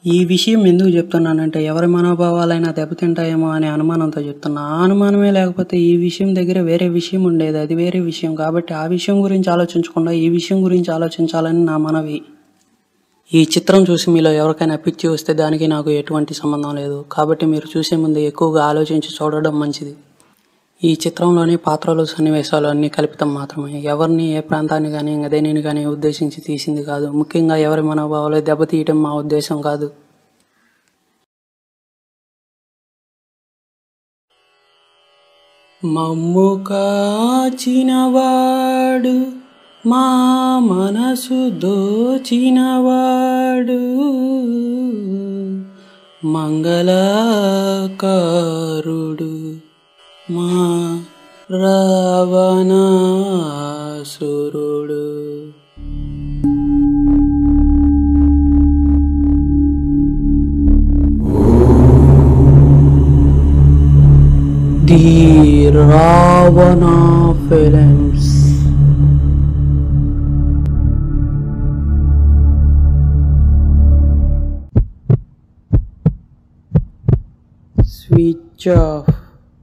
ఈ విషయం ఎందుకు చెప్తున్నానంటే ఎవరి మనోభావాలైనా దెబ్బతింటాయేమో అనే అనుమానంతో చెప్తున్నా ఆ అనుమానమే లేకపోతే ఈ విషయం దగ్గర వేరే విషయం ఉండేది అది వేరే విషయం కాబట్టి ఆ విషయం గురించి ఆలోచించకుండా ఈ విషయం గురించి ఆలోచించాలని నా మనవి ఈ చిత్రం చూసి మీలో ఎవరికైనా పిచ్చి వస్తే దానికి నాకు ఎటువంటి సంబంధం లేదు కాబట్టి మీరు చూసే ముందు ఎక్కువగా ఆలోచించి చూడడం మంచిది ఈ చిత్రంలోని పాత్రలు సన్నివేశాలు అన్నీ కల్పితం మాత్రమే ఎవరిని ఏ ప్రాంతాన్ని కానీ ఇంకా దేనిని కానీ ఉద్దేశించి తీసింది కాదు ముఖ్యంగా ఎవరి మనోభావాలు దెబ్బతీయటం మా ఉద్దేశం కాదు మమ్ము కాచినవాడు మా మనసు దోచినవాడు మంగళకారుడు మా రావణాసురుడు the Ravana films switch off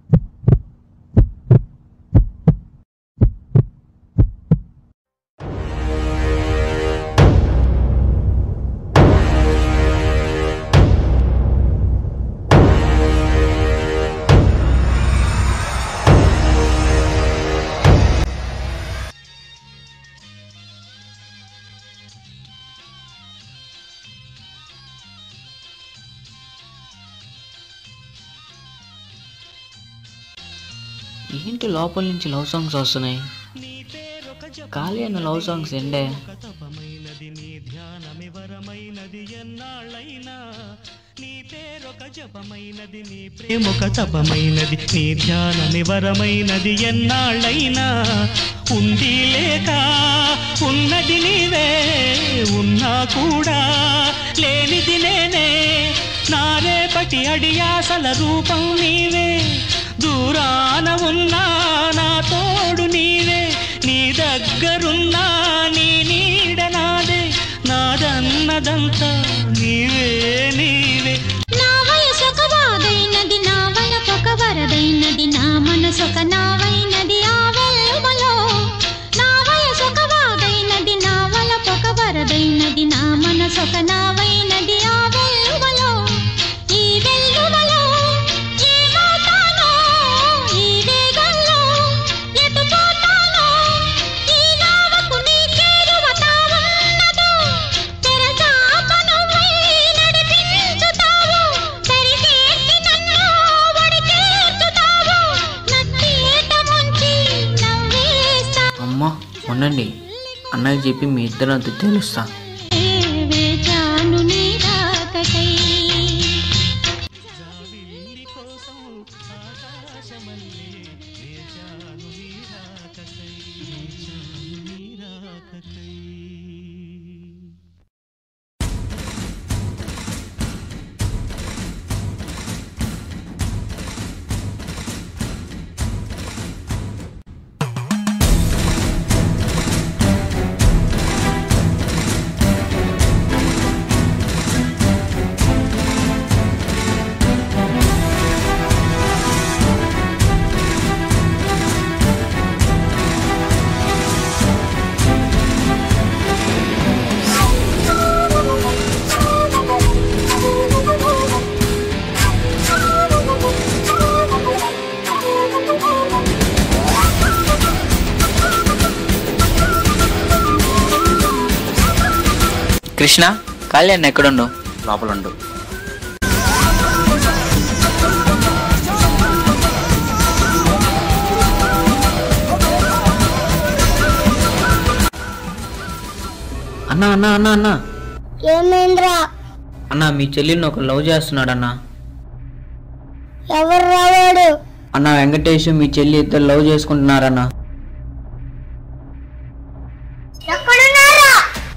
ఏంటి లోపల నుంచి లవ్ సాంగ్స్ వస్తున్నాయి ఖాళీ అయిన లవ్ సాంగ్స్ ఎండే ప్రేమొక తపమైనది నీ ధ్యానమి వరమైనది ఎన్నాళ్ళైనా ఉంది లేక ఉన్నది నీవే ఉన్నా కూడా లేనిది నేనే నా రేపటి అడియాసల రూపం నీవే దూరాన ఉన్నా నా తోడు నీవే నీ దగ్గరున్నా నీ నీడ నాదే నాదన్నదంతా నీవే నీవే నా వయసొక వాగైనది నా వలపొక వరదైనది నా మనసొక నావైనది ఆ వెల్లువలో నా వయసొక వాగైనది నా వలపొక వరదైనది నా మనసొక నావైనది ఆ వెల్లువలో ఈ వెల్లువలో ఏమవుతానో ఈ వేగంలో ఎటు పోతానో ఈ నావకు నీ చేరువ తావున్నదో తెరచాప నువ్వై నడిపించుతావు సరిచేసి నన్ను ఒడి చేర్చుతావు నట్టేట ముంచి నవ్వేస్తావు అమ్మా ఉండండి అన్నకి చెప్పి మీ ఇద్దరు తెలుస్తా వేచాను నీ రాకకై కృష్ణ కళ్యాణ్ ఎక్కడుండు లోపల ఉండు అన్న అన్న అన్న అన్న ఏమైందిరా అన్న మీ చెల్లిని ఒక లవ్ చేస్తున్నాడు అన్న ఎవరు రావాడు అన్న వెంకటేష్ మీ చెల్లి ఇద్దరు లవ్ చేసుకుంటున్నారన్న ఎక్కడున్నారా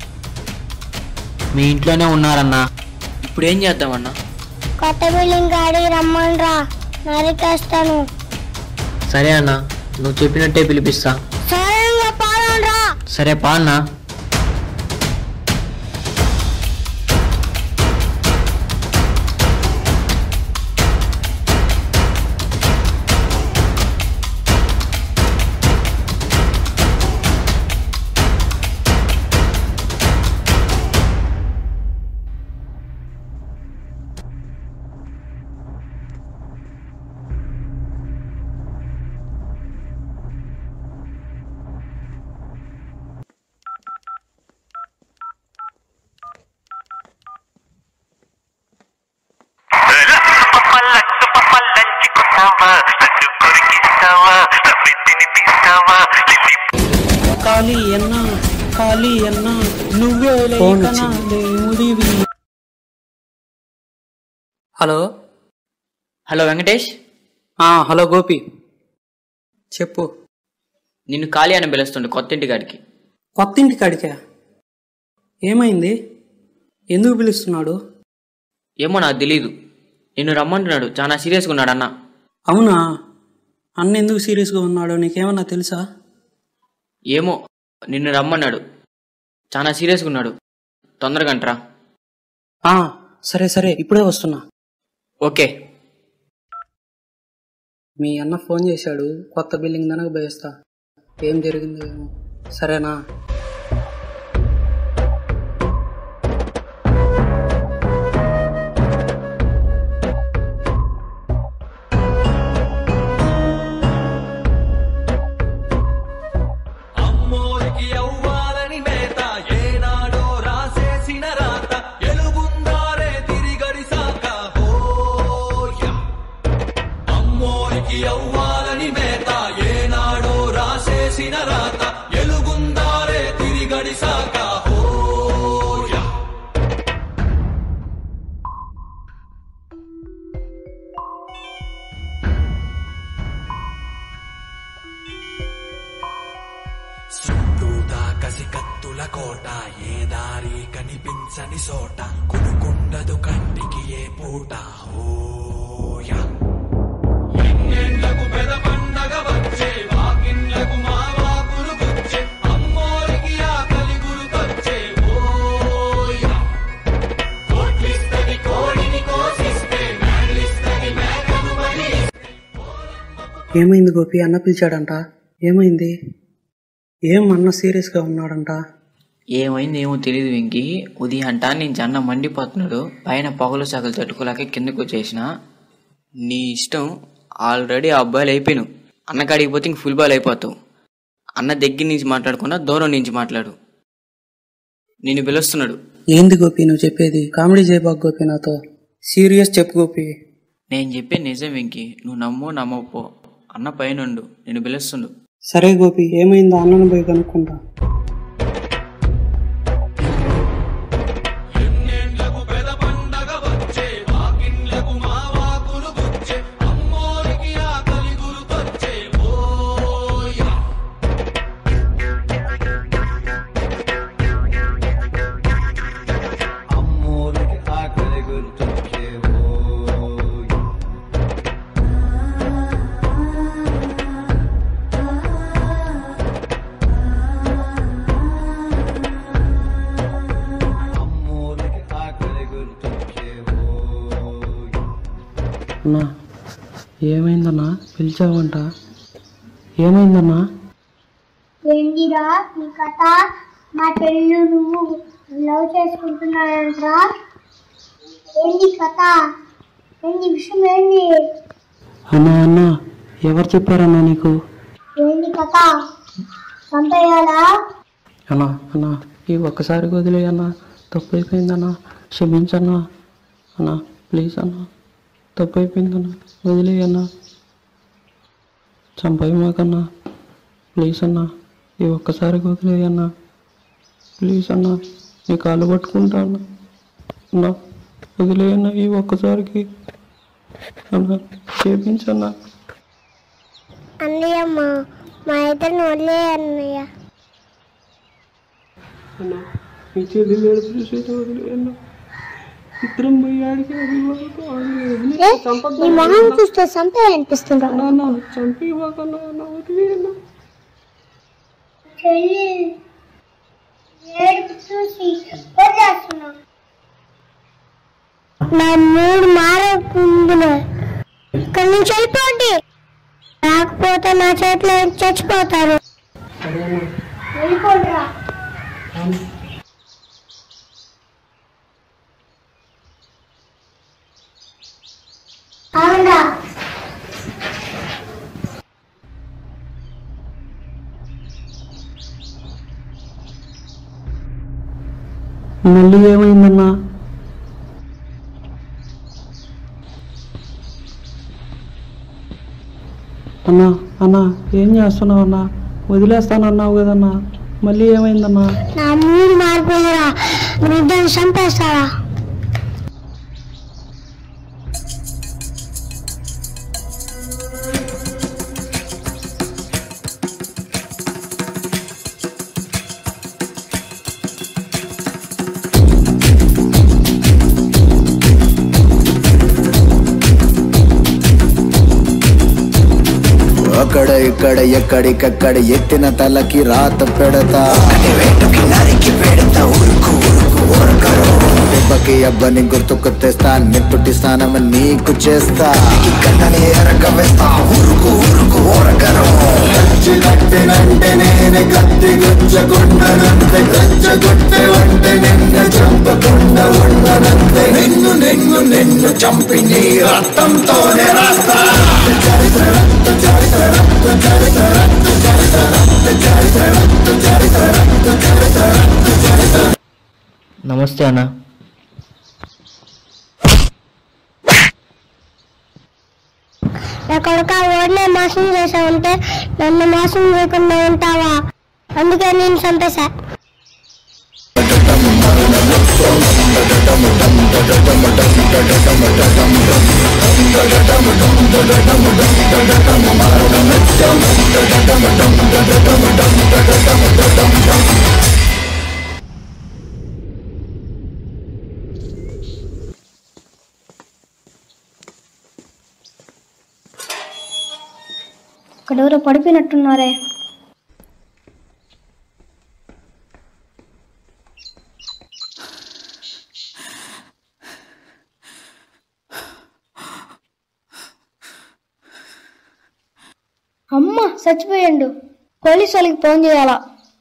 మీ ఇంట్లోనే ఉన్నారన్న ఇప్పుడు ఏం చేద్దామన్నా కొత్త బిల్డింగ్ గాడి రమ్మన్రా నరికేస్తాను సరే అన్న నువ్వు చెప్పినట్టే పిలిపిస్తా సరే పాలండ్రా సరే పా అన్న ఖాళీ ఎన్న ఖాళీ ఎన్న నువ్వే లేకనా దేవుడివి హలో హలో వెంకటేష్ ఆ, హలో గోపి చెప్పు నిన్ను ఖాళీ అని పిలుస్తుండే కొత్త ఇంటికాడికి కొత్త ఇంటికి అడిగా ఏమైంది ఎందుకు పిలుస్తున్నాడు ఏమో నాకు తెలీదు నిన్ను రమ్మంటున్నాడు చాలా సీరియస్గా ఉన్నాడు అన్న అవునా అన్న ఎందుకు సీరియస్గా ఉన్నాడో నీకేమన్నా తెలుసా ఏమో నిన్ను రమ్మన్నాడు చాలా సీరియస్గా ఉన్నాడు తొందరగా అంటరా ఆ, సరే సరే ఇప్పుడే వస్తున్నా ఓకే మీ అన్న ఫోన్ చేశాడు కొత్త బిల్డింగ్ దనక పోయేస్తా ఏం జరిగిందో ఏమో సరేనా అమ్మోరికి అవ్వాలని మేత ఏనాడో రాసేసిన రాత ఎలుగుందారే తిరిగడిసాక హోయ అమ్మోరికి అవ్వాలని మేత ఏనాడో రాసేసిన రాత ఎలుగుందారే తిరిగడిసాక హోయ చుట్టూతా కసి కత్తుల కోట ఏ దారి కనిపించని సోట కొనుకుండదు కంటికి ఏ పూట హోయ ఎన్నెండ్లకు పెద పండగ వచ్చే వాకిండ్లకు మా వాకులు గుచ్చే అమ్మోరికి ఆకలి గురుకొచ్చే ఓయ కోట్లిస్తది కోడిని కోసిస్తే మేళ్ళిస్తది మేకను బలి ఏమైంది గోపి అన్న పిలిచాడంట ఏమైంది ఏం అన్న సీరియస్గా ఉన్నాడంట ఏమైంది ఏమో తెలియదు వెంకి ఉదయం అంటా నేను జన్న మండిపోతున్నాడు పైన పొగలు సగలు తట్టుకోలేక కిందకు వచ్చేసిన నీ ఇష్టం ఆల్రెడీ ఆ అబ్బాయిలు అయిపోయాను అన్న కాడికి పోతే ఇంక ఫుల్ బాల్ అయిపోతావు అన్న దగ్గర నుంచి మాట్లాడకుండా దూరం నుంచి మాట్లాడు నిన్ను పిలుస్తున్నాడు ఏంది గోపి నువ్వు చెప్పేది కామెడీ చేయబాకు గోపి నాతో సీరియస్ చెప్పు గోపి నేను చెప్పే నిజం వెంకి నువ్వు నమ్ము నమ్మపో అన్న పైనుండు నేను పిలుస్తుండు సరే గోపి ఏమైందో అన్నను పోయి కనుక్కుంటా ఎన్నెండ్లకు పెద పండగ వచ్చే వాకిండ్లకు మా వాకులు గుచ్చే అమ్మోరికి ఆకలి గురుకొచ్చే ఓయ అమ్మోరికి ఆకలి గుర్తొచ్చే ఓయ అమ్మోరికి ఆకలి గుర్తొచ్చే ఓయ అన్నా ఏమైందన్నా పిలిచావంట ఏమైందన్నా ఏందిరా నీ కథ మా పెళ్ళి నువ్వు లవ్ చేసుకుంటున్నాడంట్రా ఏంది కథ ఏంది విషయం ఏంది అన్నా అన్నా ఎవరు చెప్పారన్నా నీకు ఏంది కథ చంపేయాలా అన్నా అన్నా ఈ ఒక్కసారి వదిలే అన్నా తప్పు అయిపోయిందన్నా క్షమించన్నా అన్నా ప్లీజ్ అన్నా తప్పు అయిపోయిందన్నా వదిలే అన్నా చంపై మాకన్నా ప్లీజ్ అన్నా ఈ ఒక్కసారి వదిలే అన్నా ప్లీజ్ అన్నా నీ కాళ్ళు పట్టుకుంటా అన్నా అన్నా వదిలే అన్నా ఈ ఒక్కసారికి అన్నా క్షమించన్నా అన్నయ్య మా మా ఇద్దరిని వదిలే అన్నయ్య అన్నా మీ చెల్లి చూసేది వదిలే అన్నా ఇద్దరం పోయి ఆడికి అది వరకు ఆడలేదు. ఏ, నీ మొహం చూస్తే చంపే అనిపిస్తుందా అన్నా చంపి ఇవ్వకన్నా అన్నా వదిలే అన్నా చెల్లి ఏడుపు చూసి వదిలేస్తున్నా నా మూడు మారకుంది ఇక్కడి నుంచి వెళ్ళిపోండి లేకపోతే నా చేతిలో చచ్చిపోతారు వెళ్ళిపోండిరా అవునా మళ్ళీ ఏమైందన్నా అన్నా అన్నా ఏం చేస్తున్నావు అన్నా వదిలేస్తానన్నావు కదన్నా మళ్ళీ ఏమైందన్నా నా మూడు మారిపోయిరా మీరు ఇద్దరు చంపేస్తారా అక్కడ ఇక్కడ ఎక్కడికక్కడ ఎత్తిన తలకి రాత పెడతా వేటుకి నరికి పెడతా ఉరుకు ఉరుకు ఉరకరు దెబ్బకి అబ్బని గుర్తుకు తెస్తా నిప్పుటి స్నానం నీకు చేస్తా కన్నని ఎరక వేస్తా ఉరుకు ఉరుకు ఉరకరు కచ్చి కట్టినంటే నేనే కత్తి గుచ్చకుండనంతే గచ్చగొట్టే వంటే నిన్ను చంపకుండా ఉండనంతే నిన్ను నిన్ను నిన్ను చంపి నీ రక్తంతోనే రాస్తా నమస్తే అన్న నా కొడుక ఓడినే మోసం చేసా ఉంటే నన్ను మోసం చేయకుండా ఉంటావా అందుకే నేను చంపేశా ఇక్కడ ఎవరో పడిపోయినట్టున్నారే అమ్మ చచ్చిపోయిండు పోలీసు వాళ్ళకి ఫోన్ చేయాలా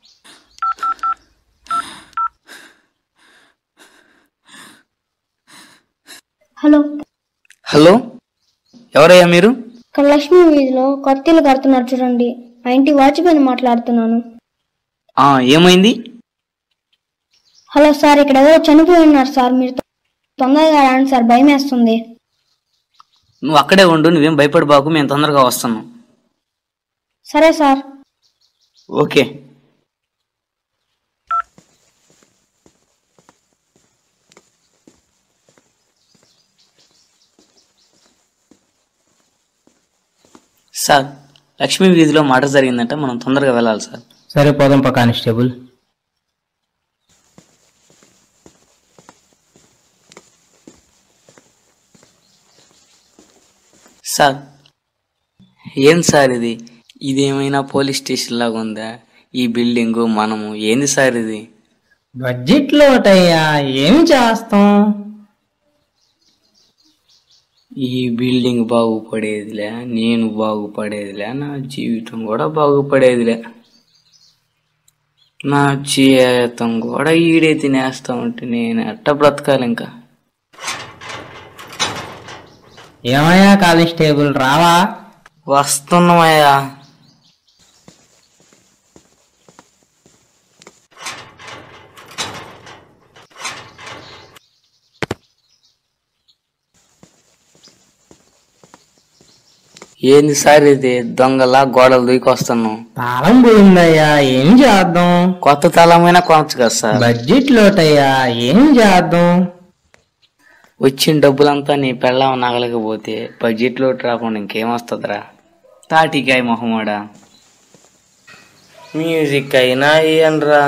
హలో హలో ఎవరయ్యా మీరు ఇక్కడ లక్ష్మీ వీధిలో కొత్తిల్లు కడుతున్నారు చూడండి ఆ ఇంటి వాచ్మెన్ మాట్లాడుతున్నాను ఆ ఏమైంది హలో సార్ ఇక్కడ ఎవరో చనిపోయి ఉన్నారు సార్ మీరు తొందరగా రాండి సార్ భయం వేస్తుంది నువ్వు అక్కడే ఉండు నువ్వేం భయపడి బాకు మేము తొందరగా వస్తున్నాం సరే సార్ ఓకే సార్ లక్ష్మీ వీధిలో మర్డర్ జరిగిందంటే మనం తొందరగా వెళ్ళాలి సార్ సరే పోదాం పా కానిస్టేబుల్ సార్ ఏం సార్ ఇది ఇదేమైనా పోలీస్ స్టేషన్ లాగా ఉందా ఈ బిల్డింగు మనము ఏంది సార్ ఇది బడ్జెట్ లోటయ్యా ఏం చేస్తాం ఈ బిల్డింగ్ బాగుపడేదిలే నేను బాగుపడేదిలే నా జీవితం కూడా బాగుపడేదిలే నా జీవితం కూడా ఈడే తినేస్తా ఉంటే నేను ఎట్ట బ్రతకాలి ఇంకా ఏమయ్యా కానిస్టేబుల్ రావా వస్తున్నామయ్యా ఏంది సార్ ఇది దొంగలా గోడలు దూకొస్తున్నాం తాళం పోయిందయ్యా ఏం చేద్దాం కొత్త తలమైనా కొనచ్చు కదా సార్ బడ్జెట్ లోటయ్యా ఏం చేద్దాం వచ్చిన డబ్బులంతా నీ పెళ్ళాం నగలకపోతే బడ్జెట్లో రాకుండా ఇంకేం వస్తుందిరా తాటికాయ మొహమాడా మ్యూజిక్ అయినా ఇయ్యనరా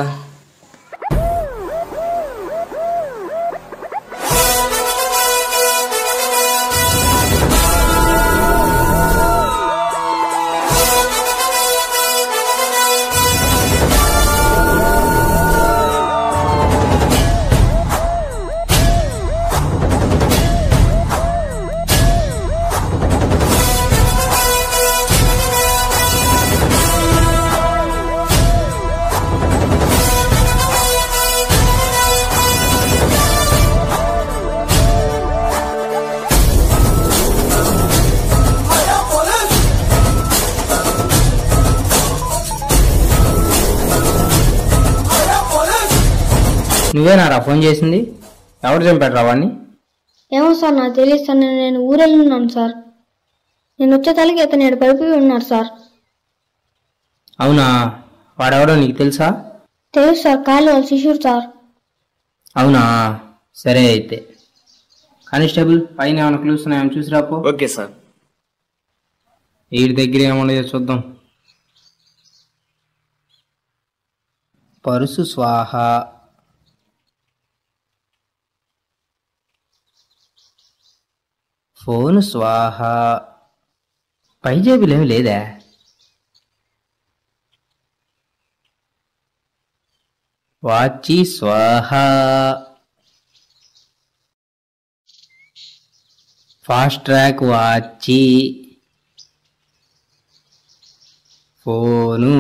నువ్వేనారా ఫోన్ చేసింది ఎవరు చంపాడు రా వాడిని ఏమో సార్ నాకు తెలియదు సార్ నేను నేను ఊరెళ్ళున్నాను సార్ నేను వచ్చే తలకి ఇతను ఈడ పడిపోయి ఉన్నాడు సార్ అవునా వాడెవడో నీకు తెలుసా తెలుసు సార్ కాలు వాళ్ళ శిష్యుడు సార్ అవునా సరే అయితే కానిస్టేబుల్ పైన ఏమైనా క్లూస్ ఉన్నాయేమో చూసి రాపో ఓకే సార్ వీడి దగ్గర ఏమున్నాయో చూద్దాం పరుసు స్వాహ ఫోను స్వాహ పై జేబులేమి లేదా వాచి స్వాహ ఫాస్ట్ ట్రాక్ వాచి ఫోను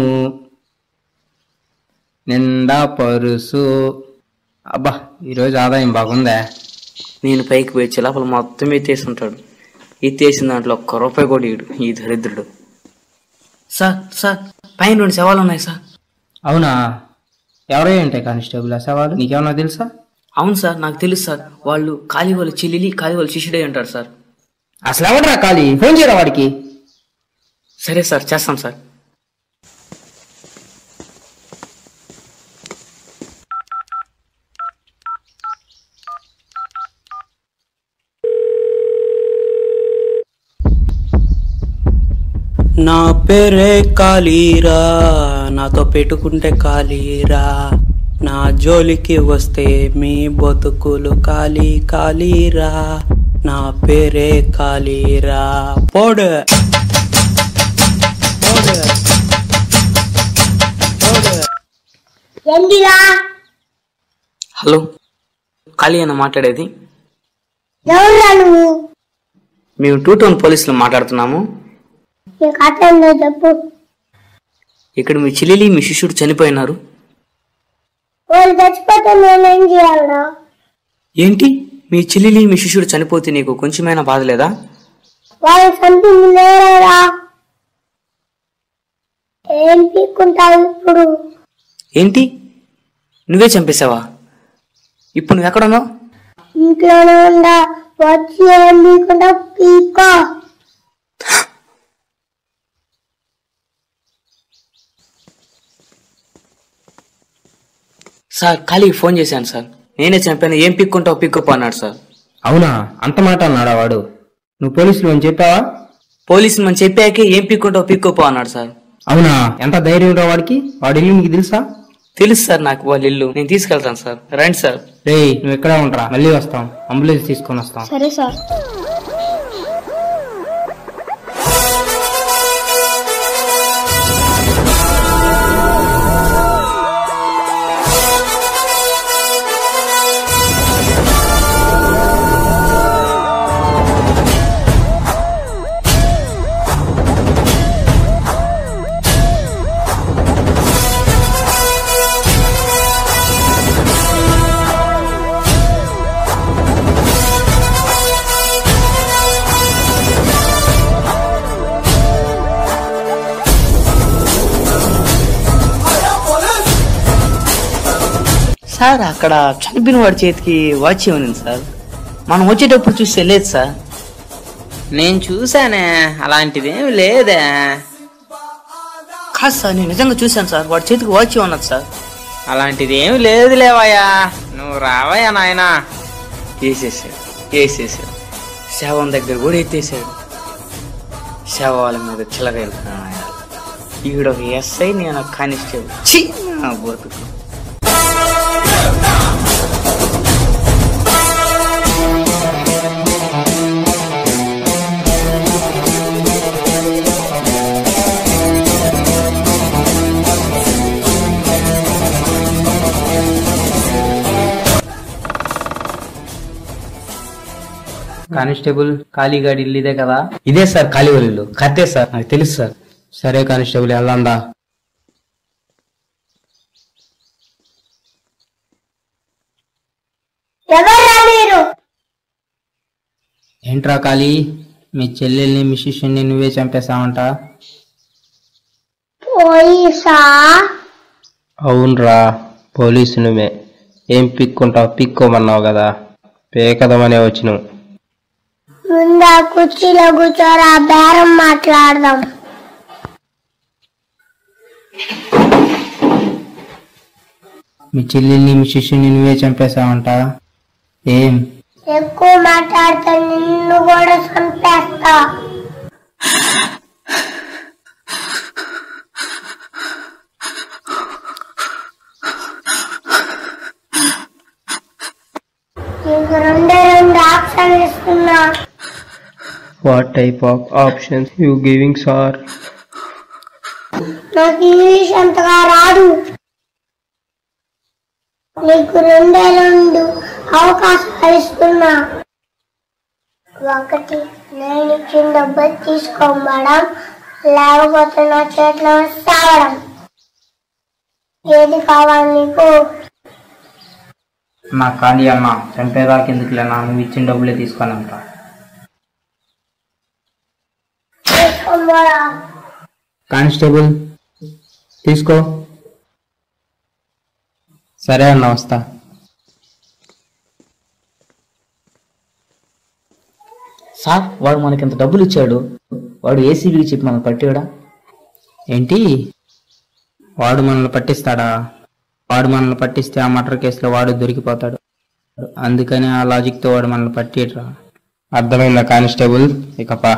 నిండా పరుసు అబ్బా ఈరోజు ఆదాయం బాగుందా నేను పైకి పోయి చిలపలు మొత్తం ఎత్తేసి ఉంటాడు ఎత్తేసిన దాంట్లో ఒక్క రూపాయి కూడా ఇడు ఈ దరిద్రుడు సార్ సార్ పైన రెండు శవాలు ఉన్నాయి సార్ అవునా ఎవరై ఉంటాయి కానిస్టేబుల్ ఆ సవాలు నీకేమన్నా తెలుసా అవును సార్ నాకు తెలుసు సార్ వాళ్ళు కాళీ వాళ్ళ చెల్లెలి కాళీ వాళ్ళ శిష్యుడే అంటారు సార్ అసలు ఎవడరా ఖాళీ ఫోన్ చేయరా వాడికి సరే సార్ చేస్తాం సార్ నా పేరే కాళీరా నాతో పెట్టుకుంటే కాళీరా నా జోలికి వస్తే మీ బతుకులు కాళీ కాళీరా నా పేరే కాళీరా పోడు పోడు పోడు ఏంటిరా హలో కాళీ అన్న మాట్లాడేది ఎవరురా నువ్వు మేము టూ టౌన్ పోలీసులు మాట్లాడుతున్నాము నీ కథ ఏందో చెప్పు ఇక్కడ మీ చెల్లెలి మీ శిష్యుడు చనిపోయినారు వాళ్ళు చచ్చిపోతే నేనేం చేయాలరా ఏంటి మీ చెల్లెలి మీ శిష్యుడు చనిపోతే నీకు కొంచెమైనా బాధ లేదా వాళ్ళు చంపింది లేరా ఏం పీక్కుంటావు ఇప్పుడు ఏంటి నువ్వే చంపేశావా ఇప్పుడు నువ్వు ఎక్కడున్నావు ఇంట్లోనే ఉందా వచ్చి ఏం పీక్కుంటా పీక్కో సార్ ఖాళీ ఫోన్ చేశాను సార్ నేనే చంపాను ఏం పిక్కుంటావు పిక్కుపో అన్నాడు సార్ అవునా అంత మాట అన్నాడా వాడు నువ్వు పోలీసులు అని చెప్పావా పోలీసులు మనం చెప్పాకే ఏం పిక్కుంటావు పిక్కుపో అన్నాడు సార్ అవునా ఎంత ధైర్యం రా వాడికి వాడి ఇల్లు నీకు తెలుసా తెలుసు సార్ నాకు వాళ్ళ ఇల్లు నేను తీసుకెళ్తాను సార్ రండి సార్ రేయ్ నువ్వు ఎక్కడే ఉండరా మళ్ళీ వస్తాం అంబులెన్స్ తీసుకొని వస్తాం సరే సార్ సార్ అక్కడ చనిపోయిన వాడి చేతికి వాచ్ ఉంది సార్ మనం వచ్చేటప్పుడు చూస్తే లేదు సార్ నేను చూసానే అలాంటిదేం లేదే కాదు సార్ నేను నిజంగా చూశాను సార్ వాడి చేతికి వాచ్ ఉన్నది సార్ అలాంటిది ఏమి లేదు లేవయ్యా నువ్వు రావయ్యా నాయనా వేసేసాడు వేసేసాడు శవం దగ్గర కూడా ఎత్తేసాడు శవాల మీద చిల్లర ఈవిడ ఒక ఎస్ఐ నేను ఒక కానిస్టేబుల్ ఛీ, నా బతుకు కానిస్టేబుల్ ఖాళీగాడి ఇల్లు ఇదే కదా ఇదే సార్ కాళీవల్లిలో కత్తే సార్ నాకు తెలుసు సార్ సరే కానిస్టేబుల్ వెళ్ళందా ఎవర్రా మీరు ఏంట్రా ఖాళీ మీ చెల్లెల్ని మీ శిష్యుని నువ్వే చంపేశావంట పోలీసా అవునరా పోలీసు నువ్వే ఏం పిక్కుంటావు పిక్కోమన్నావు కదా పేకదమనే వచ్చినావు ముందా కుర్చీలో కూర్చోరా బేరం మాట్లాడదాం మీ చెల్లెల్ని మీ శిష్యుని నువ్వే చంపేశావంట ఏం ఎక్కువ మాట్లాడితే నిన్ను కూడా చంపేస్తా నీకు రెండే రెండు ఆప్షన్ ఇస్తున్నా What type of options you giving, sir? నాకు ఇంగ్లీష్ అంతగా రాదు నీకు రెండే రెండు అవకాశాలు ఇస్తున్నా ఒకటి నేను ఇచ్చిన డబ్బులు తీసుకోమడం లేకపోతే నా చేతిలో సావడం ఏది కావాలి నీకు నాకు ఖాళీ అన్న చంపేదాకా ఎందుకులేనా నువ్వు ఇచ్చిన డబ్బులే తీసుకొని ఉంటా తీసుకోమడా కానిస్టేబుల్ తీసుకో సరే అన్న వస్తా సార్ వాడు మనకి ఇంత డబ్బులు ఇచ్చాడు వాడు ఏసీబీకి చెప్పి మనల్ని పట్టాడా ఏంటి వాడు మనల్ని పట్టిస్తాడా వాడు మనల్ని పట్టిస్తే ఆ మర్డర్ కేసులో వాడు దొరికిపోతాడు అందుకని ఆ లాజిక్తో వాడు మనల్ని పట్టిట్రా అర్థమైందా కానిస్టేబుల్ ఇకపా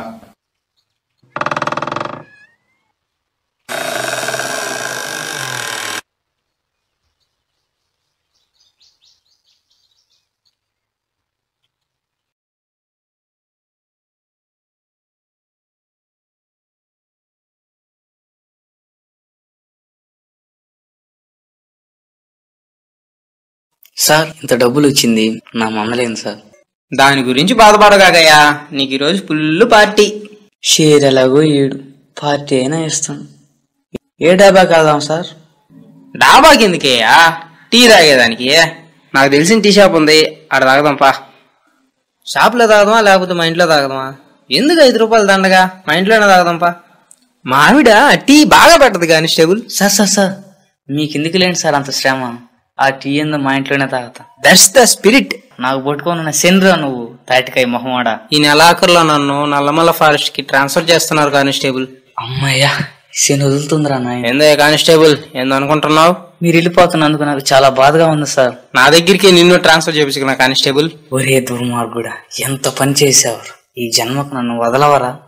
సార్ ఇంత డబ్బులు వచ్చింది నా మందలేదు సార్ దాని గురించి బాధపడగాగయ్యా నీకు ఈరోజు ఫుల్ పార్టీ షేర్ ఎలాగో ఏడు పార్టీ అయినా ఇస్తాను ఏ డాబాకి వెళ్దాం సార్ డాబా కిందకేయా టీ తాగేదానికి నాకు తెలిసిన టీ షాప్ ఉంది ఆడ తాగదాంపా షాప్లో తాగదామా లేకపోతే మా ఇంట్లో తాగదామా ఎందుకు ఐదు రూపాయలు దండగా మా ఇంట్లోనే తాగదాంపా మా ఆవిడ టీ బాగా పెట్టదు కానిస్టేబుల్ సార్ సార్ సార్ మీకు ఎందుకు లేండి సార్ అంత శ్రమ ఆ టీ ఏందో మా ఇంట్లోనే తాగుతా దట్స్ ద స్పిరిట్ నాకు పట్టుకొని సెన్రా నువ్వు తాటికాయ మొహమాడ ఈ నెలాఖరులో నన్ను నల్లమల్ల ఫారెస్ట్ కి ట్రాన్స్ఫర్ చేస్తున్నారు కానిస్టేబుల్ అమ్మయ్యా శని వదులుతుందిరా నాయన ఏందో కానిస్టేబుల్ ఏందో అనుకుంటున్నావు మీరు వెళ్ళిపోతున్నందుకు నాకు చాలా బాధగా ఉంది సార్ నా దగ్గరికి నిన్ను ట్రాన్స్ఫర్ చేపించుకున్నా కానిస్టేబుల్ ఒరే దుర్మార్గుడా ఎంత పని చేసావు ఈ జన్మకు నన్ను వదలవరా